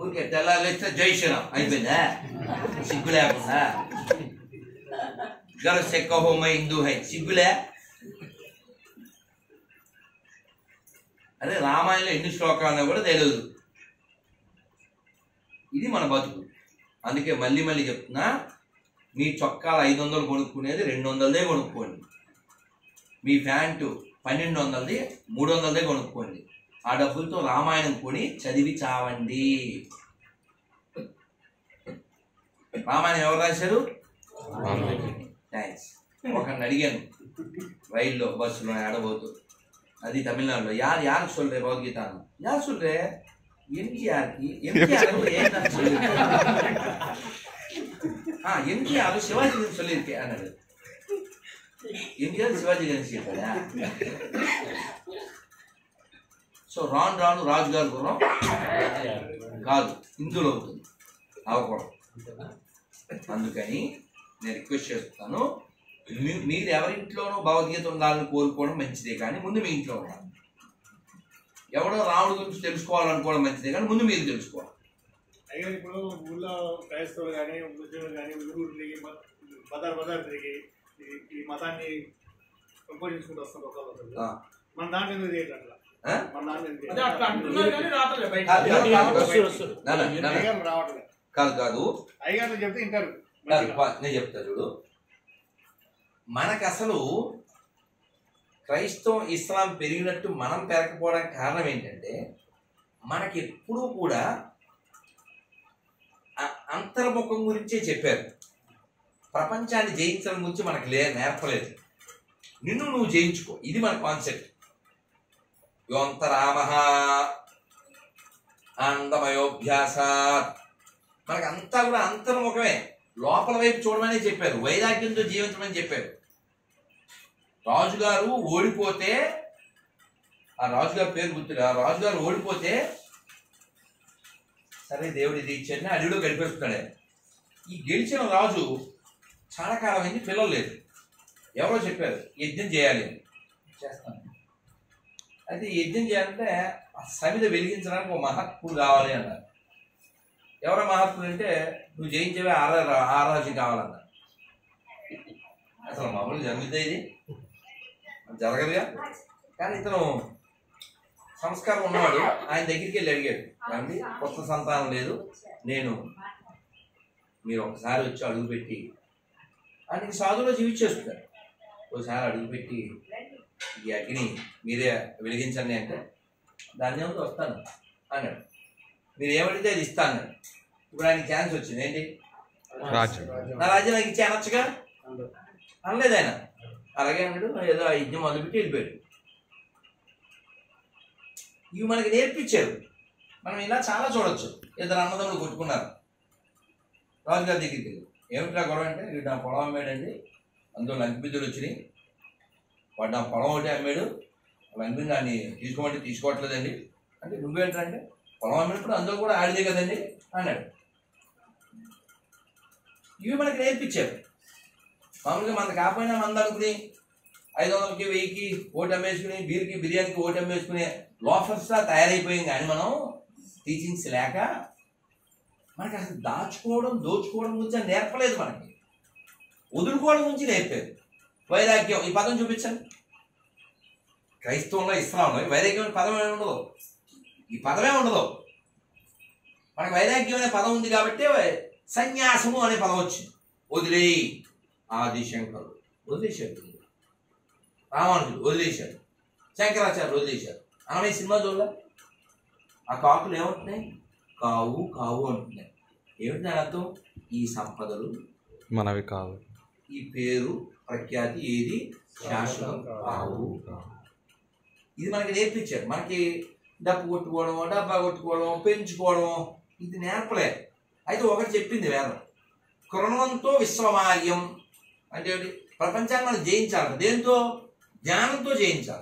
ఊరికే తెల్లారిస్తే జై శ్రీరామ్ అయిపోయిందా సిగ్గు లేకుండా గల సెక్క హోమ హిందూ హై సిగ్గులే అదే రామాయణంలో ఎన్ని శ్లోకాలు కూడా తెలియదు ఇది మన బతుకు అందుకే మళ్ళీ మళ్ళీ చెప్తున్నా మీ చొక్కాలు ఐదు వందలు కొనుక్కునేది రెండు వందలదే కొనుక్కోండి మీ ప్యాంటు పన్నెండు వందలది మూడు వందలదే కొనుక్కోండి ఆ డబ్బులతో రామాయణం కొని చదివి చావండి రామాయణం ఎవరు రాశారు థ్యాంక్స్ ఒకరిని అడిగాను రైల్లో బస్సులో ఆడబోతూ అది తమిళనాడులో యార్ యాருக்கு சொல்றே భగవద్గీత యార్ சொல்றே ఎన్టీఆర్కి ఎన్టీఆర్ ఏం నాకు சொல்லிருக்கேன் ஆ எம்ஜிஆர் சிவாஜி கணேசன் சொல்லியிருக்கேன் அண்ணாரு எம்ஜிஆர் சிவாజీ గణేష్ చెప్పాడా సో రాను రాను రాజు గారు గుర్రం కాదు హిందువులు అవుతుంది అవ్వకూడదు అందుకని నేను రిక్వెస్ట్ చేస్తున్నాను మీ- మీరు ఎవరింట్లోనూ భగవద్గీత ఉండాలని కోరుకోవడం మంచిదే కానీ ముందు మీ ఇంట్లో ఉండాలి ఎవడో రాముడి గురించి తెలుసుకోవాలనుకోవడం మంచిదే కానీ ముందు మీరు తెలుసుకోవాలి అయితే ఇప్పుడు ఊళ్ళో క్రైస్తవులు కానీ ముస్లింలు కానీ ఊరు తిరిగి మ- బజార్ బజార్ తిరిగి ఈ- ఈ మతాన్ని పెంపొందించుకుంటూ వస్తారు ఒకళ్ళు ఆ. మన దాంట్లో ఎందుకు చేయట్లేదు అట్లా ఆ? మన దాంట్లో ఎందుకు అదే అట్లా అంటున్నారు కానీ రావట్లేదు బయట కాదు, కాదు, కాదు, కాదు. వస్తారు, వస్తారు. నాన్న, నాన్న, అయ్యగారు రావట్లేదు కాదు కాదు అయ్యగారు చెప్తే వింటారు కాదు, పా- నేను చెప్తా చూడు మనకు అసలు క్రైస్తవం ఇస్లాం పెరిగినట్టు మనం పెరగకపోవడానికి కారణం ఏంటంటే మనకి ఎప్పుడూ కూడా అ- అంతర్ముఖం గురించే చెప్పారు ప్రపంచాన్ని జయించడం గురించి మనకు లే నేర్పలేదు నిన్ను నువ్వు జయించుకో ఇది మన కాన్సెప్ట్ యోంతరామ ఆనందమయోభ్యాసాత్ మనకు అంతా కూడా అంతర్ముఖమే లోపల వైపు చూడమని చెప్పారు వైరాగ్యంతో జీవించమని చెప్పారు రాజుగారు ఓడిపోతే ఆ రాజుగారి పేరు గుర్తుడు ఆ రాజుగారు ఓడిపోతే సరే దేవుడు ఇది ఇచ్చాడని అడవిలో గడిపేస్తున్నాడే ఈ గెలిచిన రాజు చాలా కాలం అయింది పిల్లలు లేదు ఎవరో చెప్పారు యజ్ఞం చేయాలి అని చేస్తాను అయితే ఈ యజ్ఞం చేయాలంటే ఆ సమిధ వెలిగించడానికి ఒక మహాత్ముడు కావాలి అన్నారు ఎవరో మహాత్ముడు అంటే నువ్వు జయించేవే ఆరా ఆరాజు కావాలన్న అసలు మామూలు జరుగుతుంది ఇది జరగదుగా కానీ ఇతను సంస్కారం ఉన్నవాడు ఆయన దగ్గరికి వెళ్ళి అడిగాడు ఏమండి కొత్త సంతానం లేదు నేను మీరు ఒకసారి వచ్చి అడుగుపెట్టి ఆయనకి సాధువులో జీవించేస్తున్నారు ఒకసారి అడుగుపెట్టి ఈ అగ్ని మీరే వెలిగించండి అంటే దాన్ని ఏమిటి వస్తాను అన్నాడు మీరు ఏమడితే అది ఇస్తాను అన్నాడు ఇప్పుడు ఆయనకి ఛాన్స్ వచ్చింది ఏంటి రాజ్యం నా రాజ్యం నాకు ఇచ్చి అనొచ్చుగా అనలేదు ఆయన అలాగే అన్నాడు ఏదో ఆ యజ్ఞం మొదలుపెట్టి వెళ్ళిపోయాడు ఇవి మనకి నేర్పించారు మనం ఇలా చాలా చూడొచ్చు ఇద్దరు అన్నదమ్ములు కొట్టుకున్నారు రాజుగారి దగ్గరికి వెళ్ళి ఏమిట్రా గొడవ అంటే వీడు నా పొలం అమ్మాడండి అందులో లంకిబిద్దులు వచ్చినాయి వాడు నా పొలం ఒకటి అమ్మాడు లంకిబిద్దు దాన్ని తీసుకోమంటే తీసుకోవట్లేదండి అంటే నువ్వేంటంటే పొలం అమ్మినప్పుడు అందులో కూడా ఆడిదే కదండి అన్నాడు ఇవి మనకి నేర్పించారు మామూలుగా మనకు కాకపోయినా మంద అనుకుని ఐదు వందలకి వెయ్యికి ఓటు అమ్మేసుకుని బీర్కి బిర్యానీకి ఓటు అమ్మేసుకునే లోఫర్స్లా తయారైపోయాం కానీ మనం టీచింగ్స్ లేక మనకి అసలు దాచుకోవడం దోచుకోవడం గురించి నేర్పలేదు మనకి వదులుకోవడం గురించి నేర్పారు వైరాగ్యం ఈ పదం చూపించండి క్రైస్తవంలో ఇస్లాంలో ఈ వైరాగ్యం అనే పదం ఏమి ఉండదు ఈ పదమే ఉండదు మనకి వైరాగ్యం అనే పదం ఉంది కాబట్టి సన్యాసము అనే పదం వచ్చింది వదిలేయి ఆదిశంకరుడు వదిలేశాడు రామానుజుడు వదిలేశాడు శంకరాచార్యులు వదిలేశారు అనమయ్య సినిమా చూడలే ఆ కాకులు ఏమంటున్నాయి కావు కావు అంటున్నాయి ఏమిటి దాని అర్థం ఈ సంపదలు మనవి కావు ఈ పేరు ప్రఖ్యాతి ఏది శాశ్వతం కావు ఇది మనకి నేర్పించారు మనకి డబ్బు కొట్టుకోవడం డబ్బా కొట్టుకోవడం పెంచుకోవడం ఇది నేర్పలే అయితే ఒకటి చెప్పింది వేదం కృణవంతో విశ్వమార్యం అంటే ఏంటి? ప్రపంచాన్ని మనం జయించాలి దేంతో జ్ఞానంతో జయించాలి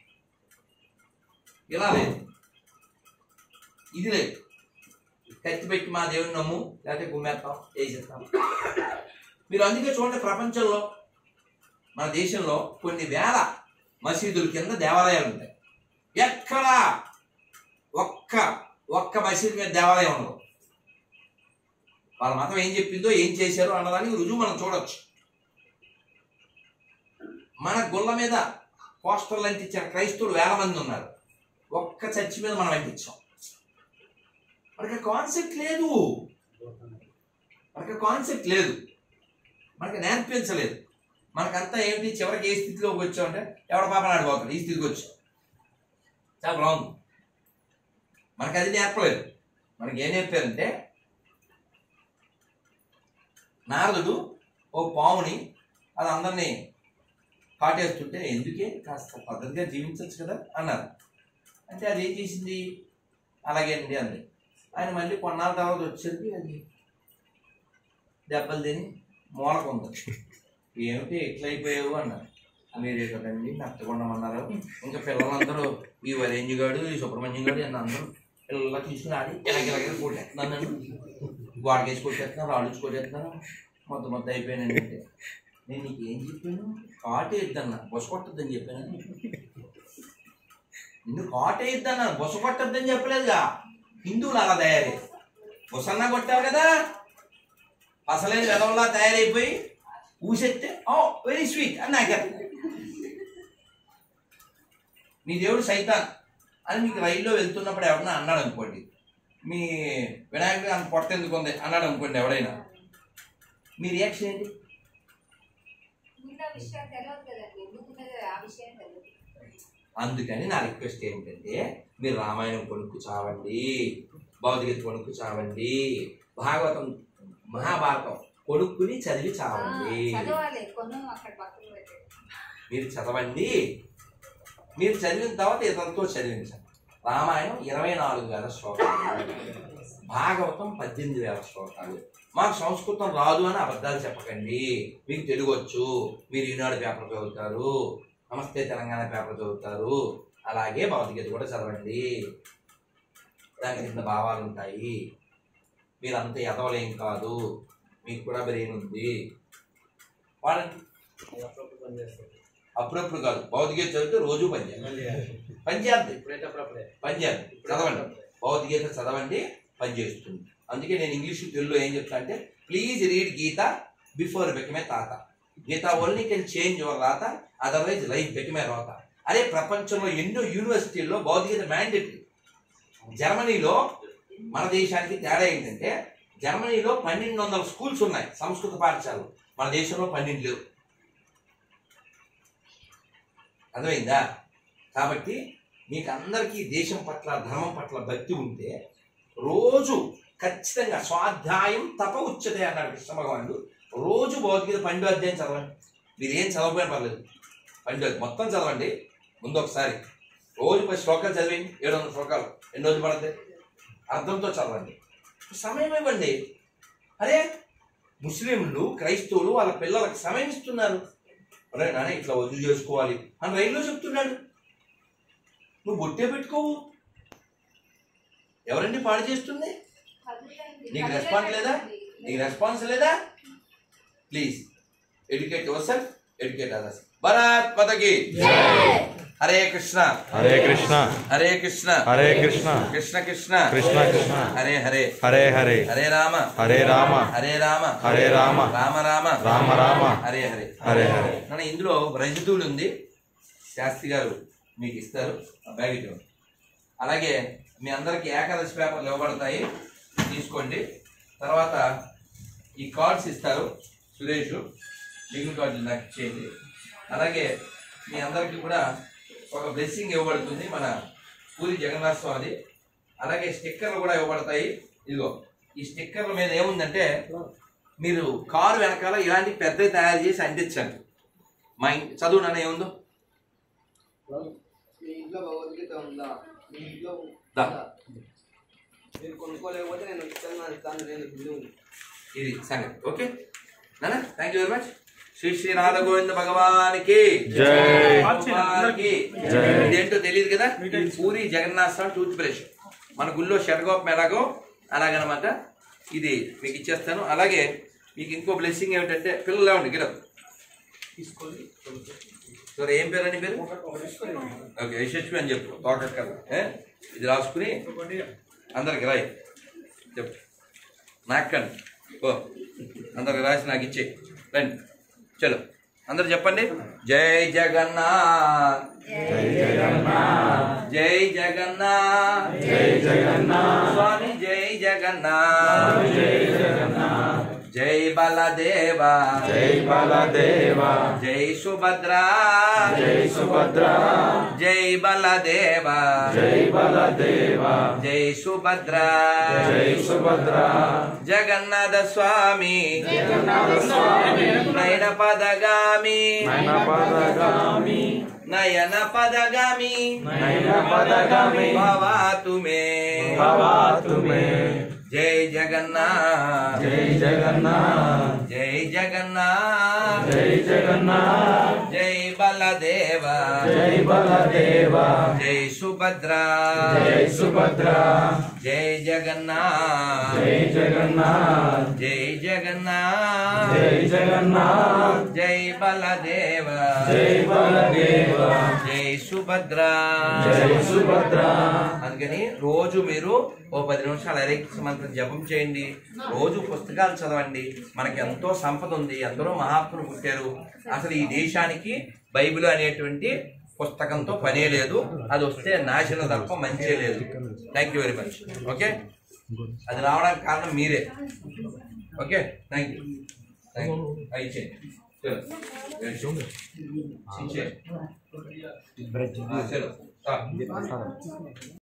ఇలా లేదు ఇది లేదు కత్తి పెట్టి మా దేవుని నమ్ము లేకపోతే గుమ్మేస్తాం వేసేస్తాం మీరు అందుకే చూడండి ప్రపంచంలో మన దేశంలో కొన్ని వేల మసీదుల కింద దేవాలయాలు ఉంటాయి ఎక్కడా ఒక్క ఒక్క మసీదు మీద దేవాలయం ఉండదు వాళ్ళ మతం ఏం చెప్పిందో ఏం చేశారో అన్నదానికి రుజువు మనం చూడొచ్చు మన గుళ్ళ మీద పోస్టర్లు అంటించిన క్రైస్తవులు వేల మంది ఉన్నారు ఒక్క చర్చి మీద మనం అంటించాం మనకి కాన్సెప్ట్ లేదు మనకి కాన్సెప్ట్ లేదు మనకి నేర్పించలేదు మనకంతా ఏమిటి చివరికి ఏ స్థితిలోకి వచ్చామంటే ఎవడ పాప ఆడిపోతాడు ఈ స్థితికి వచ్చాం చాలా రాంగ్ మనకి అది నేర్పలేదు మనకి ఏం నేర్పారంటే నారదుడు ఓ పాముని అది అందరినీ కాటేస్తుంటే ఎందుకే కాస్త పద్ధతిగా జీవించవచ్చు కదా అన్నారు అంటే అది ఏం చేసింది అలాగే అండి అంది ఆయన మళ్ళీ కొన్నాళ్ళ తర్వాత వచ్చేది అది దెబ్బలు తిని మూలకుంది ఏమిటి ఎట్లా అయిపోయావు అన్నారు మీరే కదండి నచ్చకుండమన్నారు ఇంకా పిల్లలందరూ ఈ వరేంజ్ గాడు ఈ సుబ్రహ్మణ్యం గాడు అన్న అందరూ పిల్లలు తీసుకుని ఆడి ఇలాగ కొట్టేస్తున్నాను నన్ను గోడకేసి కొట్టేస్తున్నారు రాళ్ళు కొట్టేస్తున్నారు మొత్తం మొత్తం అయిపోయానండి అంటే నేను నీకు ఏం చెప్పాను కాటు వేద్దన్నా బొస కొట్టద్దని చెప్పాను నిన్ను కాటు వేద్దన్నా బొస కొట్టద్దని చెప్పలేదుగా హిందువులు అలా తయారయ్యారు బొసన్నా కొట్టావు కదా అసలేని వెదవల్లా తయారైపోయి ఊసెత్తే ఓ వెరీ స్వీట్ అని నాకు మీ దేవుడు సైతాన్ అని మీకు రైల్లో వెళ్తున్నప్పుడు ఎవరన్నా అన్నాడు అనుకోండి మీ వినాయకుడు అంత పొట్ట ఎందుకు ఉంది అన్నాడు అనుకోండి ఎవడైనా మీ రియాక్షన్ ఏంటి ముందు ఆ విషయం తెలియదు కదండి ఎందుకు ఉన్నది ఆ విషయం తెలియదు అందుకని నా రిక్వెస్ట్ ఏంటంటే మీరు రామాయణం కొనుక్కు చావండి భౌతికత కొనుక్కు చావండి భాగవతం మహాభారతం కొనుక్కుని చదివి ఆ, చావండి చదవాలి కొను అక్కడ పక్కన పెట్టాడు మీరు చదవండి మీరు చదివిన తర్వాత ఇతరులతో చదివించండి రామాయణం ఇరవై నాలుగు వేల శ్లోకాలు భాగవతం పద్దెనిమిది వేల శ్లోకాలు మాకు సంస్కృతం రాదు అని అబద్ధాలు చెప్పకండి మీకు తెలుగు వచ్చు మీరు ఈనాడు పేపర్ చదువుతారు నమస్తే తెలంగాణ పేపర్ చదువుతారు అలాగే భౌతికత కూడా చదవండి దాని కింద భావాలు ఉంటాయి మీరు అంత ఎదవలేం కాదు మీకు కూడా బ్రెయిన్ ఉంది వాడండి అప్పుడప్పుడు కాదు భౌతికత చదివితే రోజు పనిచేయాలి పనిచేద్ది పనిచేద్ది చదవండి భౌతికత చదవండి పనిచేస్తుంది అందుకే నేను ఇంగ్లీష్ తెలుగులో ఏం చెప్తా అంటే please read Gita before became తాత Gita only can change your రాత అదర్వైజ్ లైఫ్ బెకమే రోత అదే ప్రపంచంలో ఎన్నో యూనివర్సిటీల్లో భౌతికత మ్యాండేటరీ జర్మనీలో మన దేశానికి తేడా ఏంటంటే జర్మనీలో పన్నెండు వందల స్కూల్స్ ఉన్నాయి సంస్కృత పాఠశాలలు మన దేశంలో పన్నెండు లేవు అర్థమైందా కాబట్టి మీకు అందరికీ దేశం పట్ల ధర్మం పట్ల భక్తి ఉంటే రోజు ఖచ్చితంగా స్వాధ్యాయం తప ఉచ్యతే అన్నాడు కృష్ణ భగవానుడు రోజు భగవద్గీత పన్నెండు అధ్యాయం చదవండి మీరు ఏం చదవకపోయినా పర్లేదు పన్నెండు అధ్యాయం మొత్తం చదవండి ముందు ఒకసారి రోజు పది శ్లోకాలు చదివండి ఏడు వందల శ్లోకాలు ఎన్ని రోజులు పడుతుంది అర్థంతో చదవండి సమయం ఇవ్వండి అరే ముస్లింలు క్రైస్తవులు వాళ్ళ పిల్లలకు సమయం ఇస్తున్నారు అరే నాన్న ఇట్లా వదిలి చేసుకోవాలి అని రైల్లో చెప్తున్నాడు నువ్వు బొట్టే పెట్టుకోవు ఎవరండి పాడు చేస్తుంది కదులుతండి. నీకు రెస్పాన్స్ లేదా? నీకు రెస్పాన్స్ లేదా please educate yourself educate others Bharat పదకి హరే కృష్ణ హరే కృష్ణ హరే కృష్ణ హరే కృష్ణ కృష్ణ కృష్ణ కృష్ణ కృష్ణ హరే హరే హరే హరే హరే రామ హరే రామ హరే రామ హరే రామ రామ రామ రామ రామ హరే హరే హరే హరే మన ఇందులో రజతులు ఉంది శాస్త్రి గారు మీకు ఇస్తారు ఆ బ్యాగ్ ఇవ్వండి అలాగే మీ అందరికి ఏకాదశి పేపర్లు ఇవ్వబడతాయి తీసుకోండి తర్వాత ఈ కార్డ్స్ ఇస్తారు సురేష్ మిగిలిన కార్డులు నాకు ఇచ్చేయండి అలాగే మీ అందరికీ కూడా ఒక బ్లెస్సింగ్ ఇవ్వబడుతుంది మన పూరి జగన్నాథ స్వామి అలాగే స్టిక్కర్లు కూడా ఇవ్వబడతాయి ఇదిగో ఈ స్టిక్కర్ల మీద ఏముందంటే మీరు కారు వెనకాల ఇలాంటి పెద్దవి తయారు చేసి అంటించండి మా ఇం- చదువు నాన్న ఏముందో మీ ఇంట్లో భగవద్గీత ఉందా మీ ఇంట్లో దా. ఉందా? మీరు కొనుక్కోలేకపోతే నేను ఇస్తాను ఇస్తాను నేను హిందువుని ఇది సంగతి ఓకే నాన్న thank you very much Sri Sri Radha Govinda భగవానికి జై భగవానికి జై. ఇదేంటో తెలియదు కదా ఇది పూరి జగన్నాథ్ స్వామి టూత్ బ్రష్ మన గుళ్ళో షడగోపం ఎలాగో అలాగనమాట ఇది మీకు ఇచ్చేస్తాను అలాగే మీకు ఇంకో బ్లెస్సింగ్ ఏమిటంటే పిల్లలు ఏమండి గిరదు సో ఏం పేరు అని పేరు ఓకే యశస్వి అని చెప్పు తోకక్కర్ ఇది రాసుకుని అందరికి రాయి చెప్పు నాకండి ఓ అందరికి రాసి నాకు ఇచ్చే రండి చలో అందరు చెప్పండి జై జగన్నాథ్ జై జై జగన్నాథ్ జై జగన్నాథ్ స్వామి జై జగన్నాథ్ జై జగన్నాథ్ జై బలదేవా జై బలదేవా జై సుభద్రా జై సుభద్రా జై బలదేవా జై బలదేవా జై సుభద్రా జై సుభద్రా జగన్నాథ స్వామి నయన పదగామి నయన పదగామి నయన పదగామి నయన పదగామి భవాతు మే భవాతు మే జై జగన్నాథ్ జై జగన్నాథ్ జై జగన్నాథ్ జై జగన్నాథ్ జై బలదేవ జై బలదేవా జై సుభద్రా జై సుభద్రా జై జగన్నాథ్ జై జగన్నాథ్ జై జగన్నాథ్ జై జగన్నాథ్ జై బలదేవ జై బలదేవా జై సుభద్రా జై సుభద్రా అందుకని రోజు మీరు ఓ పది నిమిషాలు హరే కృష్ణ మంత్రం జపం చేయండి రోజు పుస్తకాలు చదవండి మనకి ఎంతో సంపద ఉంది ఎందరో మహాత్ములు పుట్టారు అసలు ఈ దేశానికి బైబిల్ అనేటువంటి పుస్తకంతో పనే లేదు అది వస్తే నాశనం తప్ప మంచి లేదు thank you very much okay అది రావడానికి కారణం మీరే okay thank you thank you ఇచ్చేయండి చలో ఇచ్చేయండి. ఆ, చలో ఆ.